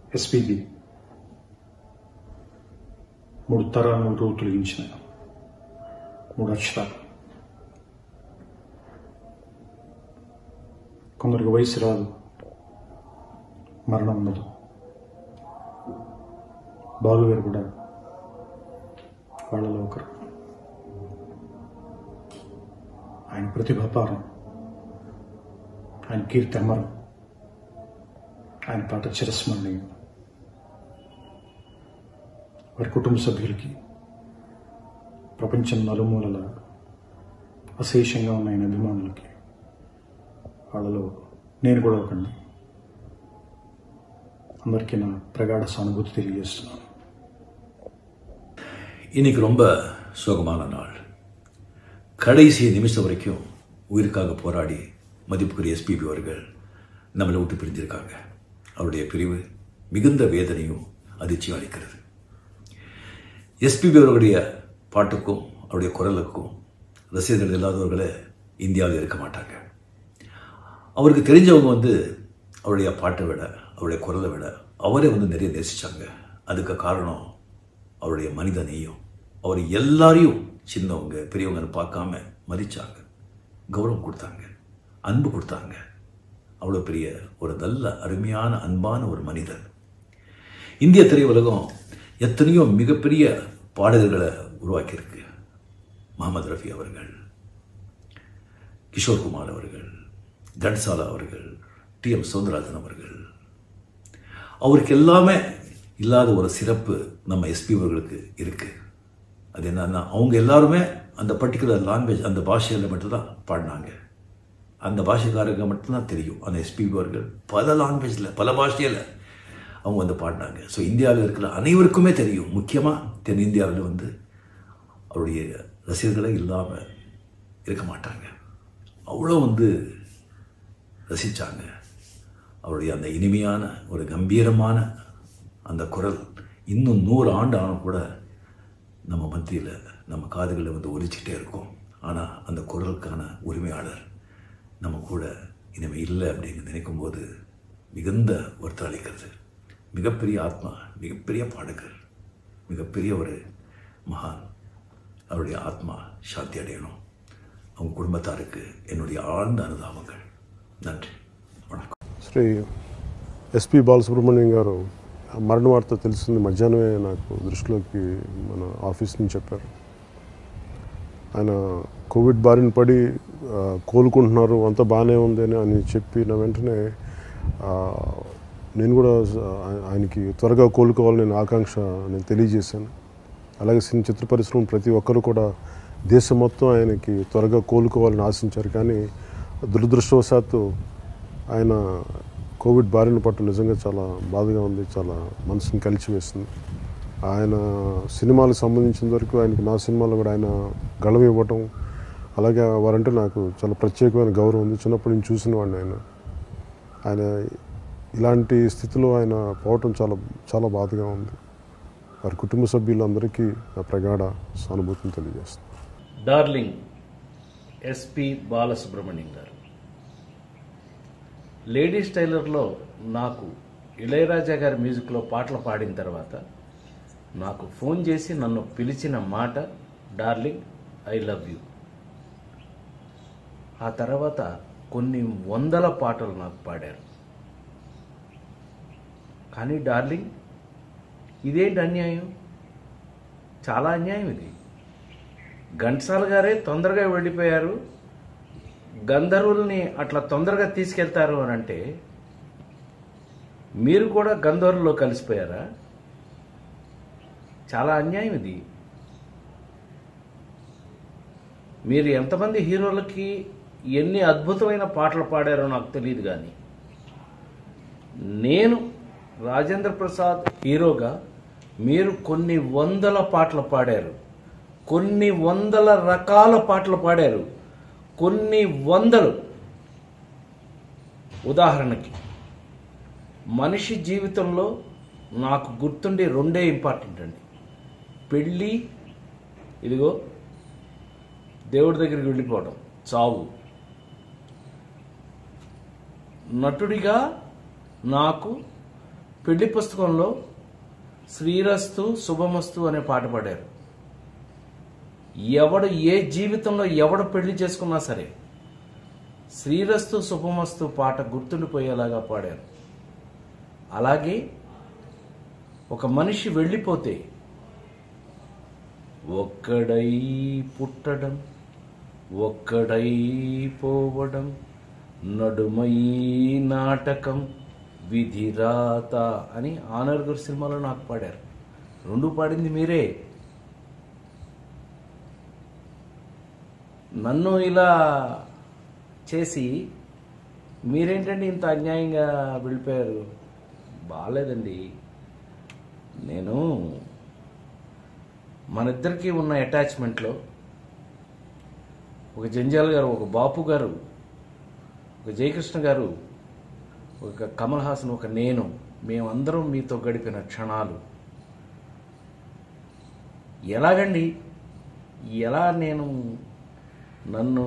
SPB మూడు తరాలను రూ తొలగించిన మూడు అక్షరాలు కొందరికి వయసు రాదు మరణం ఉండదు బాలుగారు కూడా వాళ్ళలో ఒకరు ఆయన ప్రతిభాపారం ఆయన కీర్తి అమరం ఆయన పాట చిరస్మరణీయం వారి కుటుంబ సభ్యులకి ప్రపంచం నలుమూలల అశేషంగా ఉన్న ఆయన అభిమానులకి వాళ్ళలో నేను కూడా ఒకండి అందరికీ నా ప్రగాఢ సానుభూతి తెలియజేస్తున్నాను இன்னைக்கு ரொம்ப சோகமான நாள் கடைசி நிமிஷம் வரைக்கும் உயிருக்காக போராடி மதிப்புக்குரிய எஸ்பிபி அவர்கள் நம்மளை விட்டு பிரிஞ்சிருக்காங்க அவருடைய பிரிவு மிகுந்த வேதனையும் அதிர்ச்சியும் அளிக்கிறது எஸ்பிபி அவர்களுடைய பாட்டுக்கும் அவருடைய குரலுக்கும் ரசிகர்கள் இல்லாதவர்களே இந்தியாவில் இருக்க மாட்டாங்க அவருக்கு தெரிஞ்சவங்க வந்து அவருடைய பாட்டை விட அவருடைய குரலை விட அவரே வந்து நிறைய நேசிச்சாங்க அதுக்கு காரணம் அவருடைய மனித நேயம் அவர் எல்லாரையும் சின்னவங்க பெரியவங்கன்னு பார்க்காம மதிச்சாங்க கௌரவம் கொடுத்தாங்க அன்பு கொடுத்தாங்க அவ்வளோ பெரிய ஒரு நல்ல அருமையான அன்பான ஒரு மனிதர் இந்திய திரையுலகம் எத்தனையோ மிகப்பெரிய பாடகர்களை உருவாக்கியிருக்கு முகமது ரஃபி அவர்கள் கிஷோர் குமார் அவர்கள் கன்சாலா அவர்கள் டி எம் சௌந்தரராஜன் அவர்கள் அவருக்கு எல்லாமே இல்லாத ஒரு சிறப்பு நம்ம எஸ்பி அவர்களுக்கு இருக்குது அது என்னன்னா அவங்க எல்லாருமே அந்த பர்டிகுலர் லாங்குவேஜ் அந்த பாஷையில் மட்டும்தான் பாடினாங்க அந்த பாஷைக்காரங்க மட்டும்தான் தெரியும் அந்த எஸ்பிபி அவர்கள் பல லாங்குவேஜில் பல பாஷையில் அவங்க வந்து பாடினாங்க ஸோ இந்தியாவில் இருக்கிற அனைவருக்குமே தெரியும் முக்கியமாக தென்னிந்தியாவில் வந்து அவருடைய ரசிகர்களே இல்லாமல் இருக்க மாட்டாங்க அவ்வளோ வந்து ரசித்தாங்க அவருடைய அந்த இனிமையான ஒரு கம்பீரமான அந்த குரல் இன்னும் நூறு ஆண்டு ஆனும் கூட நம்ம மத்தியில் நம்ம காதுகளில் வந்து ஒலிச்சிக்கிட்டே இருக்கும் ஆனால் அந்த குரலுக்கான உரிமையாளர் நம்ம கூட இனிமேல் இல்லை அப்படின்னு நினைக்கும் போது மிகுந்த வருத்தம் அளிக்கிறது மிகப்பெரிய ஆத்மா மிகப்பெரிய பாடகர் மிகப்பெரிய ஒரு மகான் அவருடைய ஆத்மா சாந்தி அடையணும் அவங்க குடும்பத்தாருக்கு என்னுடைய ஆழ்ந்த அனுதாபங்கள் நன்றி வணக்கம் శ్రీ ఎస్పి బాలసుబ్రహ్మణ్యం గారు ఆ మరణ వార్త తెలిసింది మధ్యాహ్నమే నాకు దృష్టిలోకి మన ఆఫీస్ నుంచి చెప్పారు ఆయన కోవిడ్ బారిన పడి ఆ, కోలుకుంటున్నారు అంతా బాగానే ఉంది అని అని చెప్పిన వెంటనే ఆ, నేను కూడా ఆ- ఆయనకి త్వరగా కోలుకోవాలని నేను ఆకాంక్ష నేను తెలియజేశాను అలాగే సినీ చిత్ర పరిశ్రమ ప్రతి ఒక్కరు కూడా దేశం మొత్తం ఆయనకి త్వరగా కోలుకోవాలని ఆశించారు కానీ దురదృష్టవశాత్తు ఆయన కోవిడ్ బారిన పట్టు నిజంగా చాలా బాధగా ఉంది చాలా మనసుని కలిచివేస్తుంది ఆయన సినిమాలకు సంబంధించిన వరకు ఆయనకి నా సినిమాలో కూడా ఆయన గళం ఇవ్వటం అలాగే వారంటే నాకు చాలా ప్రత్యేకమైన గౌరవం ఉంది చిన్నప్పటి నుంచి చూసిన వాడిని ఆయన ఆయన ఇలాంటి స్థితిలో ఆయన పోవటం చాలా చాలా బాధగా ఉంది వారి కుటుంబ సభ్యులందరికీ నా ప్రగాఢ సానుభూతిని తెలియజేస్తుంది డార్లింగ్ ఎస్పి బాలసుబ్రహ్మణ్యం గారు లేడీస్ టైలర్లో నాకు ఇళయరాజా గారి మ్యూజిక్లో పాటలు పాడిన తర్వాత నాకు ఫోన్ చేసి నన్ను పిలిచిన మాట డార్లింగ్ ఐ లవ్ యూ ఆ తర్వాత కొన్ని వందల పాటలు నాకు పాడారు కానీ డార్లింగ్ ఇదేంటి అన్యాయం చాలా అన్యాయం ఇది ఘంటసాల గారే తొందరగా వెళ్ళిపోయారు గంధర్వుల్ని అట్లా తొందరగా తీసుకెళ్తారు అని అంటే మీరు కూడా గంధర్వుల్లో కలిసిపోయారా చాలా అన్యాయం ఇది మీరు ఎంతమంది హీరోలకి ఎన్ని అద్భుతమైన పాటలు పాడారో నాకు తెలియదు కానీ నేను రాజేంద్ర ప్రసాద్ హీరోగా మీరు కొన్ని వందల పాటలు పాడారు కొన్ని వందల రకాల పాటలు పాడారు కొన్ని వందలు ఉదాహరణకి మనిషి జీవితంలో నాకు గుర్తుండే రెండే ఇంపార్టెంట్ అండి పెళ్ళి ఇదిగో దేవుడి దగ్గరికి వెళ్ళిపోవడం చావు నటుడిగా నాకు పెళ్లి పుస్తకంలో శ్రీరస్తు శుభమస్తు అనే పాట పాడారు ఎవడు ఏ జీవితంలో ఎవడు పెళ్లి చేసుకున్నా సరే శ్రీరస్తు శుభమస్తు పాట గుర్తుండిపోయేలాగా పాడారు అలాగే ఒక మనిషి వెళ్ళిపోతే ఒక్కడై పుట్టడం ఒక్కడై పోవడం నడుమై నాటకం విధిరాత అని ఆనర్ గురు సినిమాలో నాకు పాడారు రెండు పాడింది మీరే నన్ను ఇలా చేసి మీరేంటండి ఇంత అన్యాయంగా వెళ్ళిపోయారు బాగాలేదండి నేను మన ఇద్దరికి ఉన్న అటాచ్మెంట్లో ఒక జంజాల్ గారు ఒక బాపు గారు ఒక జయకృష్ణ గారు ఒక కమల్ హాసన్ ఒక నేను మేమందరం మీతో గడిపిన క్షణాలు ఎలాగండి ఎలా నేను నన్ను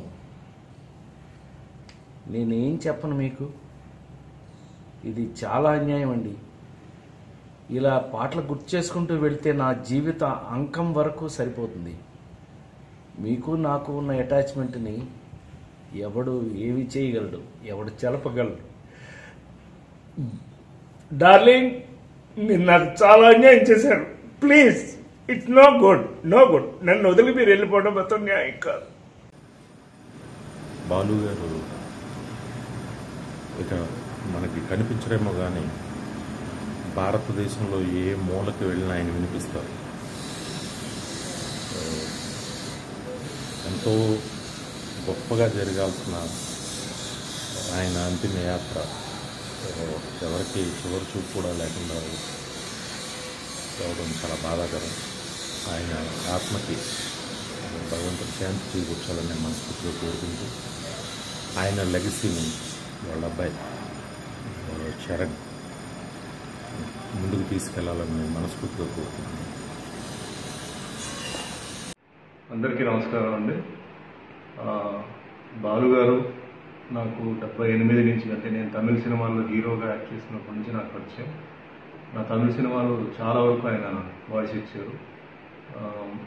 నేనేం చెప్పను మీకు ఇది చాలా అన్యాయం అండి ఇలా పాటలు గుర్తు చేసుకుంటూ వెళ్తే నా జీవిత అంకం వరకు సరిపోతుంది మీకు నాకు ఉన్న అటాచ్మెంట్ని ఎవడు ఏమి చేయగలడు ఎవడు చెలపగలడు డార్లింగ్ మీరు నాకు చాలా అన్యాయం చేశారు please it's no good no good నన్ను వదిలి మీరు వెళ్ళిపోవడం మొత్తం న్యాయం కాదు బాలు గారు ఇక మనకి కనిపించరేమో కానీ భారతదేశంలో ఏ మూలకి వెళ్ళినా ఆయన వినిపిస్తారు ఆ, ఎంతో గొప్పగా జరగాల్సిన ఆయన అంతిమ యాత్ర ఆ, ఎవరికి చివరి చూపు కూడా లేకుండా రావడం చాలా బాధాకరం ఆయన ఆత్మకి భగవంతుడు శాంతి చేకూర్చాలని నేను మనస్ఫూర్తిగా కోరుకుంటూ ఆయన లెగసీని వాళ్ళ అబ్బాయి వాళ్ళ చరణ్ ముందుకు తీసుకెళ్లాలని నేను మనస్ఫూర్తిగా కోరుకుంటున్నాను అందరికీ నమస్కారం అండి ఆ, బాలు గారు నాకు డెబ్బై ఎనిమిది నుంచి అంటే నేను తమిళ సినిమాల్లో హీరోగా యాక్ట్ చేసినప్పటి నుంచి నాకు పరిచయం నా తమిళ సినిమాలు చాలా వరకు ఆయన వాయిస్ ఇచ్చారు ఆ,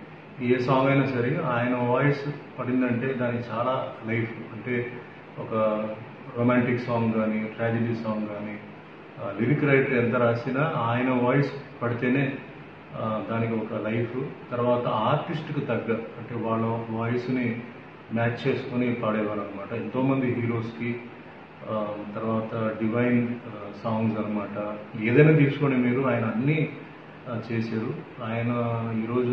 ఏ సాంగ్ అయినా సరే ఆయన వాయిస్ పడిందంటే దానికి చాలా లైఫ్ అంటే ఒక రొమాంటిక్ సాంగ్ కానీ ట్రాజడీ సాంగ్ కానీ లిరిక్ రైటర్ ఎంత రాసినా ఆయన వాయిస్ పడితేనే ఆ, దానికి ఒక లైఫ్ తర్వాత ఆర్టిస్ట్కి తగ్గ అంటే వాళ్ళ వాయిస్ని మ్యాచ్ చేసుకొని పాడేవారు అనమాట ఎంతోమంది హీరోస్కి ఆ, తర్వాత డివైన్ సాంగ్స్ అన్నమాట ఏదైనా తీసుకోండి మీరు ఆయన అన్నీ ఆ, చేశారు ఆయన ఈరోజు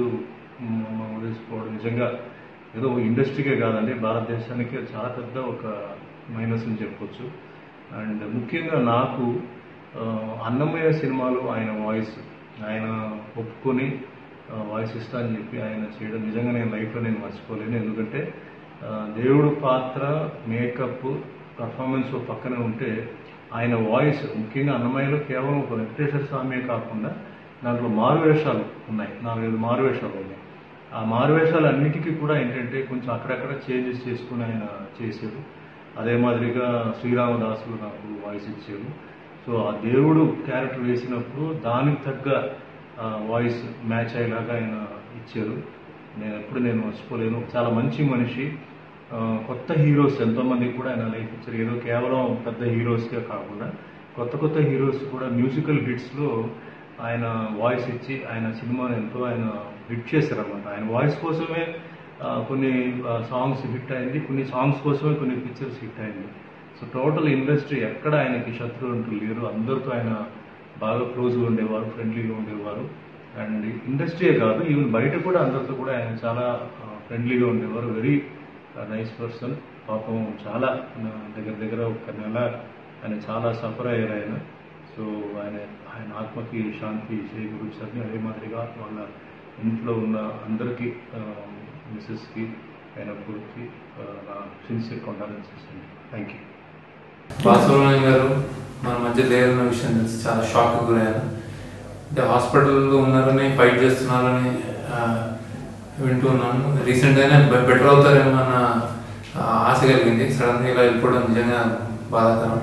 మ- వదిలిపోవడం నిజంగా ఏదో ఇండస్ట్రీకే కాదండి భారతదేశానికి చాలా పెద్ద ఒక మైనస్ అని చెప్పొచ్చు అండ్ ముఖ్యంగా నాకు ఆ, అన్నమయ్య సినిమాలో ఆయన వాయిస్ ఆయన ఒప్పుకొని ఆ, వాయిస్ ఇస్తా అని చెప్పి ఆయన చేయడం నిజంగా నేను లైఫ్లో నేను మర్చిపోలేను ఎందుకంటే ఆ, దేవుడు పాత్ర మేకప్ పర్ఫార్మెన్స్ ఓ పక్కన ఉంటే ఆయన వాయిస్ ముఖ్యంగా అన్నమయ్యలో కేవలం ఒక వెంకటేశ్వర స్వామి కాకుండా దాంట్లో మారువేషాలు ఉన్నాయి నాలుగైదు మారువేషాలు ఉన్నాయి ఆ మారువేషాలు అన్నిటికీ కూడా ఏంటంటే కొంచెం అక్కడక్కడ చేంజెస్ చేసుకుని ఆయన చేశారు అదే మాదిరిగా శ్రీరామదాసులు నాకు వాయిస్ ఇచ్చారు సో ఆ దేవుడు క్యారెక్టర్ వేసినప్పుడు దానికి తగ్గ వాయిస్ మ్యాచ్ అయ్యేలాగా ఆయన ఇచ్చారు నేను ఎప్పుడు నేను మర్చిపోలేను చాలా మంచి మనిషి ఆ, కొత్త హీరోస్ ఎంతోమందికి కూడా ఆయన లైఫ్ ఇచ్చారు ఏదో కేవలం పెద్ద హీరోస్కే కాకుండా కొత్త కొత్త హీరోస్ కూడా మ్యూజికల్ హిట్స్లో ఆయన వాయిస్ ఇచ్చి ఆయన సినిమాని ఎంతో ఆయన హిట్ చేశారనమాట ఆయన వాయిస్ కోసమే ఆ, కొన్ని సాంగ్స్ హిట్ అయింది కొన్ని సాంగ్స్ కోసమే కొన్ని పిక్చర్స్ హిట్ అయింది సో టోటల్ ఇండస్ట్రీ ఎక్కడ ఆయనకి శత్రువు అంటూ లేరు అందరితో ఆయన బాగా క్లోజ్గా ఉండేవారు ఫ్రెండ్లీగా ఉండేవారు అండ్ ఇండస్ట్రీయే కాదు ఈవెన్ బయట కూడా అందరితో కూడా ఆయన చాలా ఫ్రెండ్లీగా ఉండేవారు వెరీ నైస్ పర్సన్ పాపం చాలా ఆ, దగ్గర దగ్గర ఒక నెల ఆయన చాలా సఫర్ అయ్యారు ఆయన సో ఆయన ఆయన ఆత్మకి శాంతి చేకూర్చారని అదే మాదిరిగా వాళ్ళ ఇంట్లో ఉన్న అందరికీ మిస్సెస్కి ఆయన కొడుక్కి ఆ, నా సిన్సియర్ కొండాలెన్సెస్ అండి థ్యాంక్ యూ బాలసుబ్రహ్మణ్యం గారు మన మధ్య లేదన్న విషయం తెలిసి చాలా షాక్ గురయ్యాను అంటే హాస్పిటల్లో ఉన్నారని ఫైట్ చేస్తున్నారని ఆ, వింటున్నాను రీసెంట్గానే బెటర్ అవుతారేమో అన్న ఆ, ఆశ కలిగింది సడన్గా ఇలా వెళ్ళిపోవడం నిజంగా బాధాకరం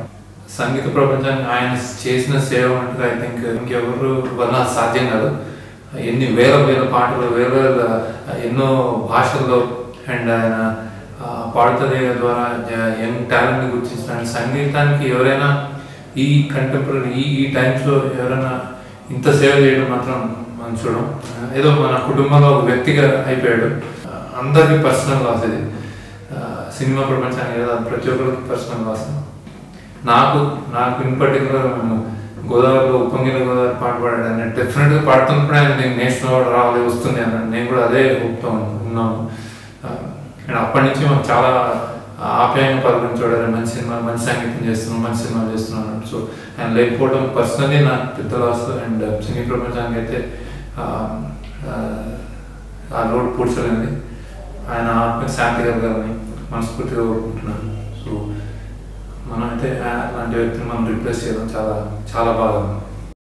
సంగీత ప్రపంచానికి ఆయన చేసిన సేవ అంటే ఐ థింక్ ఇంకెవరు వల్ల సాధ్యం కాదు ఎన్ని వేల వేల పాటలు వేల వేల ఎన్నో భాషల్లో అండ్ ఆయన ఆ, పాడుతుంది ద్వారా యంగ్ టాలెంట్ని గుర్తించిన సంగీతానికి ఎవరైనా ఈ కంటెంపరీ ఈ ఈ టైమ్స్లో ఎవరైనా ఇంత సేవ చేయడం మాత్రం మనం చూడం ఏదో మన కుటుంబంలో ఒక వ్యక్తిగా అయిపోయాడు ఆ, అందరికీ పర్సనల్ లాస్ ఇది ఆ, సినిమా ప్రపంచానికి కదా ప్రతి ఒక్కరికి పర్సనల్ లాస్ నాకు నాకు ఇన్ పర్టికులర్ మేము గోదావరిలో ఉప్పొంగిన గోదావరి పాట పాడాడు ఆయన డెఫినెట్గా పాడుతున్నప్పుడు ఆయన నేను నేషనల్ అవార్డు రావాలి వస్తుంది అన్నాడు నేను కూడా అదే హోప్తో ఉన్నాను అండ్ అప్పటి నుంచి మాకు చాలా ఆప్యాయంగా పలకరించాడు "అరే, మంచి సినిమా మంచి సంగీతం చేస్తున్నాం మంచి సినిమాలు చేస్తున్నాం అన్నాడు సో ఆయన లేకపోవడం పర్సనలీ నాకు పెద్ద లాస్ అండ్ సినీ ప్రపంచానికి అయితే ఆ, ఆ, ఆ లోడ్ పూడ్చలేంది ఆయన ఆత్మ శాంతి కలగాలని మనస్ఫూర్తిగా కోరుకుంటున్నాను సో మనం అయితే అలాంటి వ్యక్తిని మనం రిప్లేస్ చేయడం చాలా చాలా బాగా ఉంది.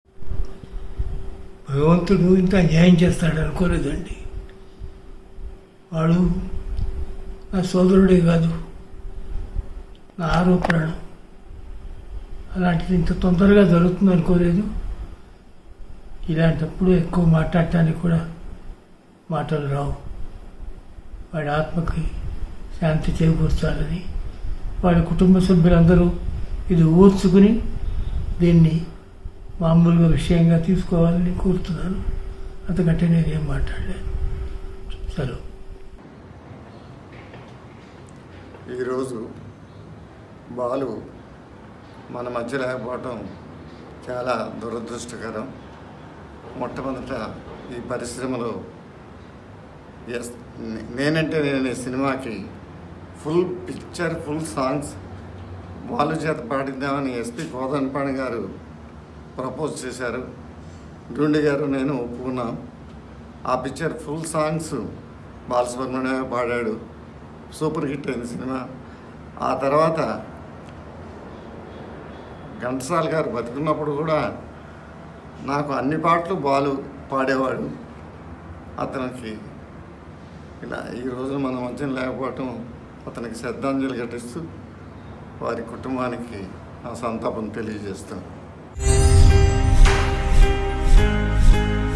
భగవంతుడు ఇంత అన్యాయం చేస్తాడు అనుకోలేదండి వాడు నా సోదరుడే కాదు నా ఆరోపణం అలాంటిది ఇంత తొందరగా జరుగుతుంది అనుకోలేదు ఇలాంటప్పుడు ఎక్కువ మాట్లాడటానికి కూడా మాటలు రావు వాడి ఆత్మకి శాంతి చేకూర్చాలని వాడి కుటుంబ సభ్యులందరూ ఇది ఊర్చుకుని దీన్ని మామూలుగా విషయంగా తీసుకోవాలని కోరుతున్నాను అంతకంటే నేనేం మాట్లాడలేను సెలవు ఈరోజు బాలు మన మధ్య లేకపోవటం చాలా దురదృష్టకరం మొట్టమొదట ఈ పరిశ్రమలో ఎస్ నే- నేనంటే నేను ఈ సినిమాకి full picture full songs Balu చేత పాడిద్దామని ఎస్పి కోదండపాణి గారు ప్రపోజ్ చేశారు గుండె గారు నేను ఒప్పుకున్నాం ఆ పిక్చర్ ఫుల్ సాంగ్స్ బాలసుబ్రహ్మణ్యం పాడాడు సూపర్ హిట్ అయిన సినిమా ఆ తర్వాత ఘంటసాల గారు బతుకున్నప్పుడు కూడా నాకు అన్ని పాటలు బాలు పాడేవాడు అతనికి ఇలా ఈ రోజు మన మధ్య లేకపోవటం అతనికి శ్రద్ధాంజలి ఘటిస్తూ వారి కుటుంబానికి ఆ సంతాపం తెలియజేస్తాను